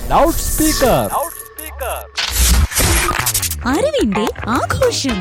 loud speaker അറിവിന്റെ ആഘോഷം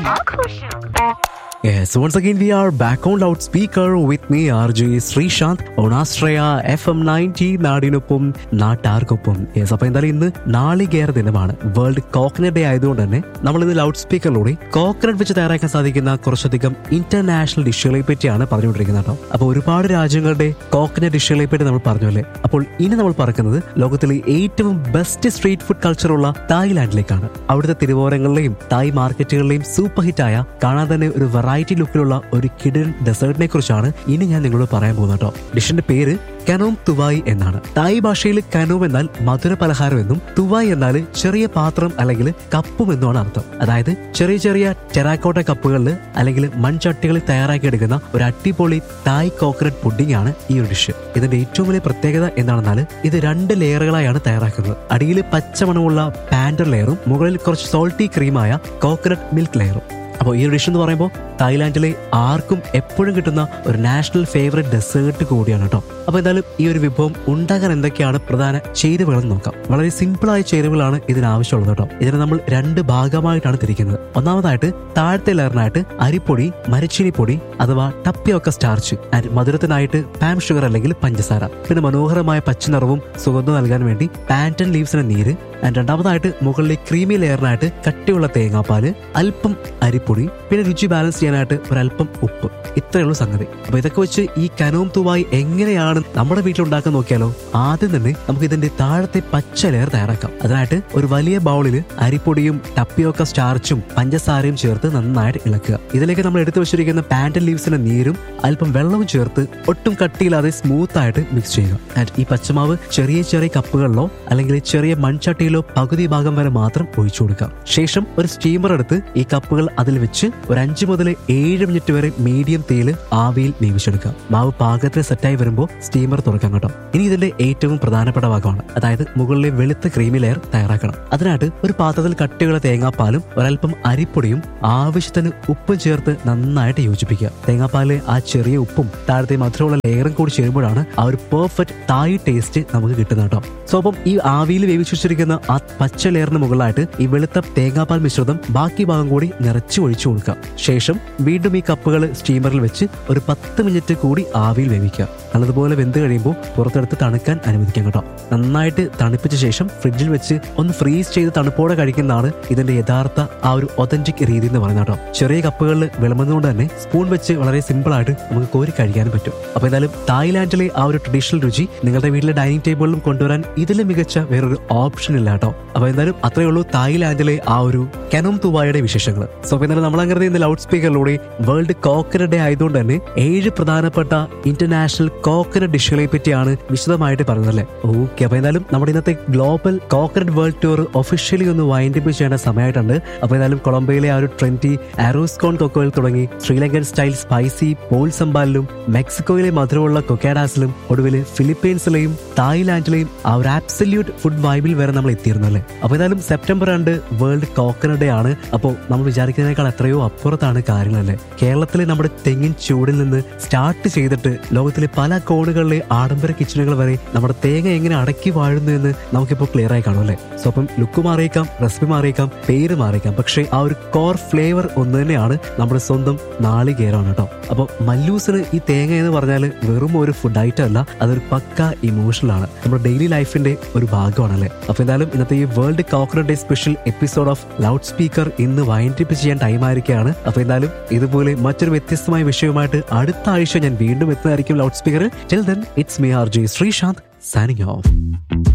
Yes, once again we are back on loudspeaker with me RJ Sreesanth on Astraya FM 90 നാടിനൊപ്പം നാട്ടാർക്കൊപ്പം yes അപ്പൊ എന്തായാലും ഇന്ന് നാളികേര ദിനമാണ് വേൾഡ് കോക്കനട്ട് ഡേ ആയതുകൊണ്ട് തന്നെ നമ്മൾ ഇന്ന് ലൗഡ് സ്പീക്കറിലൂടെ കോക്കനട്ട് വെച്ച് തയ്യാറാക്കാൻ സാധിക്കുന്ന കുറച്ചധികം ഇന്റർനാഷണൽ ഡിഷുകളെ പറ്റിയാണ് പറഞ്ഞുകൊണ്ടിരിക്കുന്നത് കേട്ടോ അപ്പോൾ ഒരുപാട് രാജ്യങ്ങളുടെ കോക്കനട്ട് ഡിഷുകളെ പറ്റി നമ്മൾ പറഞ്ഞു അല്ലേ അപ്പോൾ ഇനി നമ്മൾ പറക്കുന്നത് ലോകത്തിലെ ഏറ്റവും ബെസ്റ്റ് സ്ട്രീറ്റ് ഫുഡ് കൾച്ചറുള്ള തായ്ലാൻഡിലേക്കാണ് അവിടുത്തെ തിരുവോരങ്ങളിലെയും തായ് മാർക്കറ്റുകളിലെയും സൂപ്പർ ഹിറ്റായ കാണാൻ തന്നെ ഒരു വെറൈറ്റി ലുക്കിലുള്ള ഒരു കിഡൻ ഡെസേർട്ടിനെ കുറിച്ചാണ് ഇനി ഞാൻ നിങ്ങളോട് പറയാൻ പോകുന്നത് കേട്ടോ ഡിഷിന്റെ പേര് കനോം തുവായ് എന്നാണ് തായ് ഭാഷയിൽ കനോം എന്നാൽ മധുര പലഹാരം എന്നും തുവായ് എന്നാൽ ചെറിയ പാത്രം അല്ലെങ്കിൽ കപ്പും എന്നുമാണ് അർത്ഥം അതായത് ചെറിയ ചെറിയ ടെറാക്കോട്ട കപ്പുകളിൽ അല്ലെങ്കിൽ മൺചട്ടികളിൽ തയ്യാറാക്കിയെടുക്കുന്ന ഒരു അടിപൊളി തായ് കോക്കനട്ട് പുഡിംഗ് ആണ് ഈ ഒരു ഡിഷ് ഇതിന്റെ ഏറ്റവും വലിയ പ്രത്യേകത എന്താണെന്നാൽ ഇത് രണ്ട് ലെയറുകളായാണ് തയ്യാറാക്കുന്നത് അടിയിൽ പച്ചമണമുള്ള പാൻഡർ ലെയറും മുകളിൽ കുറച്ച് സോൾട്ടി ക്രീമായ കോക്കനട്ട് മിൽക്ക് ലെയറും അപ്പോൾ ഈ ഒരു ഡിഷ് എന്ന് പറയുമ്പോൾ തായ്ലാന്റിലെ ആർക്കും എപ്പോഴും കിട്ടുന്ന ഒരു നാഷണൽ ഫേവറേറ്റ് ഡെസേർട്ട് കൂടിയാണ് കേട്ടോ അപ്പോൾ എന്തായാലും ഈ ഒരു വിഭവം ഉണ്ടാക്കാൻ എന്തൊക്കെയാണ് പ്രധാന ചേരുവകളെന്ന് നോക്കാം വളരെ സിമ്പിളായ ചേരുവകളാണ് ഇതിന് ആവശ്യമുള്ളത് കേട്ടോ ഇതിനെ നമ്മൾ രണ്ട് ഭാഗമായിട്ടാണ് തിരിക്കുന്നത് ഒന്നാമതായിട്ട് താഴത്തെ ലെയറിനായിട്ട് അരിപ്പൊടി മരച്ചീനിപ്പൊടി അഥവാ ടപ്പിയൊക്കെ സ്റ്റാർച്ച് ആൻഡ് മധുരത്തിനായിട്ട് പാം ഷുഗർ അല്ലെങ്കിൽ പഞ്ചസാര പിന്നെ മനോഹരമായ പച്ചനിറവും സുഗന്ധം നൽകാൻ വേണ്ടി പാൻറ്റൻ ലീവ്സിന്റെ നീര് ആൻഡ് രണ്ടാമതായിട്ട് മുകളിലെ ക്രീമി ലെയറിനായിട്ട് കട്ടിയുള്ള തേങ്ങാപ്പാല് അല്പം അരിപ്പൊടി പിന്നെ രുചി ബാലൻസ് ചെയ്യാനായിട്ട് ഒരല്പം ഉപ്പ് ഇത്രയുള്ള സംഗതി അപ്പൊ ഇതൊക്കെ വെച്ച് ഈ കനോം തുവായി എങ്ങനെയാണ് നമ്മുടെ വീട്ടിലുണ്ടാക്കാൻ നോക്കിയാലോ ആദ്യം തന്നെ നമുക്ക് ഇതിന്റെ താഴത്തെ പച്ച ലെയർ തയ്യാറാക്കാം അതിനായിട്ട് ഒരു വലിയ ബൗളിൽ അരിപ്പൊടിയും ടപ്പിയോക്ക സ്റ്റാർച്ചും പഞ്ചസാരയും ചേർത്ത് നന്നായിട്ട് ഇളക്കുക ഇതിലേക്ക് നമ്മൾ എടുത്തു വെച്ചിരിക്കുന്ന പാൻറ്റൻ ലീവ്സിന്റെ നീരും അല്പം വെള്ളവും ചേർത്ത് ഒട്ടും കട്ടിയില്ലാതെ സ്മൂത്ത് ആയിട്ട് മിക്സ് ചെയ്യുക ആൻഡ് ഈ പച്ചമാവ് ചെറിയ ചെറിയ കപ്പുകളിലോ അല്ലെങ്കിൽ ചെറിയ മൺചട്ടിയിലോ പകുതി ഭാഗം വരെ മാത്രം ഒഴിച്ചു കൊടുക്കാം ശേഷം ഒരു സ്റ്റീമർ എടുത്ത് ഈ കപ്പുകൾ അതിൽ വെച്ച് ഒരു അഞ്ച് മുതൽ ഏഴ് മിനിറ്റ് വരെ മീഡിയം തീയിൽ ആവിയിൽ വേവിച്ചെടുക്കാം മാവ് പാകത്തിന് സെറ്റായി വരുമ്പോൾ സ്റ്റീമർ തുറക്കാം കേട്ടോ ഇനി ഇതിന്റെ ഏറ്റവും പ്രധാനപ്പെട്ട ഭാഗമാണ് അതായത് മുകളിലെ വെളുത്ത ക്രീമി ലെയർ തയ്യാറാക്കണം അതിനായിട്ട് ഒരു പാത്രത്തിൽ കട്ടിയുള്ള തേങ്ങാപ്പാലും ഒരൽപ്പം അരിപ്പൊടിയും ആവശ്യത്തിന് ഉപ്പും ചേർത്ത് നന്നായിട്ട് യോജിപ്പിക്കുക തേങ്ങാപ്പാലിലെ ആ ചെറിയ ഉപ്പും താഴത്തെ മധുരമുള്ള ലെയറും കൂടി ചേരുമ്പോഴാണ് ആ ഒരു പെർഫെക്റ്റ് തായ് ടേസ്റ്റ് നമുക്ക് കിട്ടുന്നത് കേട്ടോ സോ അപ്പം ഈ ആവിയിൽ വേവിച്ചു വെച്ചിരിക്കുന്ന ആ പച്ച ലെയറിന് മുകളിലായിട്ട് ഈ വെളുത്ത തേങ്ങാപ്പാൽ മിശ്രിതം ബാക്കി ഭാഗം കൂടി നിറച്ച് ഒഴിച്ചു കൊടുക്കുക ശേഷം വീണ്ടും ഈ കപ്പുകൾ സ്റ്റീമറിൽ വെച്ച് ഒരു പത്ത് മിനിറ്റ് കൂടി ആവിയിൽ വേവിക്കുക നല്ലതുപോലെ വെന്ത് കഴിയുമ്പോൾ പുറത്തെടുത്ത് തണുക്കാൻ അനുവദിക്കാം കേട്ടോ നന്നായിട്ട് തണുപ്പിച്ച ശേഷം ഫ്രിഡ്ജിൽ വെച്ച് ഒന്ന് ഫ്രീസ് ചെയ്ത് തണുപ്പോടെ കഴിക്കുന്നതാണ് ഇതിന്റെ യഥാർത്ഥ ആ ഒരു ഒതന്റിക് രീതി എന്ന് പറയുന്നത് കേട്ടോ ചെറിയ കപ്പുകളിൽ വിളമ്പുന്നതുകൊണ്ട് തന്നെ സ്പൂൺ വെച്ച് വളരെ സിമ്പിൾ ആയിട്ട് നമുക്ക് കോരി കഴിക്കാനും പറ്റും അപ്പൊ എന്തായാലും തായ്ലാന്റിലെ ആ ഒരു ട്രഡീഷണൽ രുചി നിങ്ങളുടെ വീട്ടിലെ ഡൈനിങ് ടേബിളിലും കൊണ്ടുവരാൻ ഇതിലും മികച്ച വേറൊരു ഓപ്ഷൻ ഇല്ല കേട്ടോ അപ്പൊ എന്തായാലും അത്രയേ ഉള്ളൂ തായ്ലാന്റിലെ ആ ഒരു കെനം തുവായുടെ വിശേഷങ്ങൾ സോ അപ്പൊ എന്നാലും നമ്മൾ അങ്ങനെ ഇന്ന് ലൗഡ് സ്പീക്കറിലൂടെ വേൾഡ് കോക്കനട്ട് ഡേ ആയതുകൊണ്ട് തന്നെ ഏഴ് പ്രധാനപ്പെട്ട ഇന്റർനാഷണൽ കോക്കനട്ട് ഡിഷുകളെ പറ്റിയാണ് വിശദമായിട്ട് പറഞ്ഞതല്ലേ ഓക്കെ അപ്പൊ എന്തായാലും നമ്മുടെ ഇന്നത്തെ global coconut world tour officially ഒന്ന് വൈൻഡപ്പ് ചെയ്യേണ്ട സമയമായിട്ടുണ്ട് അപ്പൊ എന്തായാലും കൊളംബിയയിലെ ആ ഒരു ട്വന്റി ആരോസ്കോൺ കൊക്കോയിൽ തുടങ്ങി ശ്രീലങ്കൻ സ്റ്റൈൽ സ്പൈസി പോൾ സംബാലിലും മെക്സിക്കോയിലെ മധുരമുള്ള കൊക്കാഡാസിലും ഒടുവിൽ ഫിലിപ്പീൻസിലെയും തായ്ലാന്റിലെയും ആ ഒരു ആബ്സല്യൂട്ട് ഫുഡ് വൈബിൽ വരെ നമ്മൾ എത്തിയിരുന്നു അല്ലേ അപ്പൊ എന്തായാലും സെപ്റ്റംബർ രണ്ട് വേൾഡ് കോക്കനട്ട് ഡേ ആണ് അപ്പോൾ നമ്മൾ വിചാരിക്കുന്നതിനേക്കാൾ എത്രയോ അപ്പുറത്താണ് കാര്യങ്ങളല്ലേ കേരളത്തിലെ നമ്മുടെ തെങ്ങിൻ ചൂടിൽ നിന്ന് സ്റ്റാർട്ട് ചെയ്തിട്ട് ലോകത്തിലെ പല കോണുകളിലെ ആഡംബര കിച്ചണുകൾ വരെ നമ്മുടെ തേങ്ങ എങ്ങനെ അടക്കി വാഴുന്നു എന്ന് നമുക്കിപ്പോൾ ക്ലിയർ ആയി കാണും അല്ലേ സോ അപ്പം ലുക്ക് മാറിയേക്കാം റെസിപ്പി മാറിയേക്കാം പേര് മാറിയേക്കാം പക്ഷേ ആ ഒരു കോർ ഫ്ലേവർ ഒന്ന് തന്നെയാണ് നമ്മുടെ സ്വന്തം നാളികേരമാണ് കേട്ടോ അപ്പോൾ മല്ലൂസിന് ഈ തേങ്ങ എന്ന് പറഞ്ഞാൽ വെറും ഒരു ഫുഡ് ഐറ്റം അല്ല അതൊരു പക്ക ഇമോഷണൽ ആണ് നമ്മുടെ ഡെയിലി ലൈഫിന്റെ ഒരു ഭാഗമാണല്ലേ അപ്പൊ എന്തായാലും ഇന്നത്തെ ഈ world coconut day special episode of loud speaker ഇന്ന് വൈൻഡിപ്പ് ചെയ്യാൻ ടൈം ആയിരിക്കുകയാണ് അപ്പൊ എന്തായാലും ഇതുപോലെ മറ്റൊരു വ്യത്യസ്തമായ വിഷയവുമായിട്ട് അടുത്ത ആഴ്ച ഞാൻ വീണ്ടും എത്തുന്നതായിരിക്കും loud speaker till then it's me R J Sreesanth signing of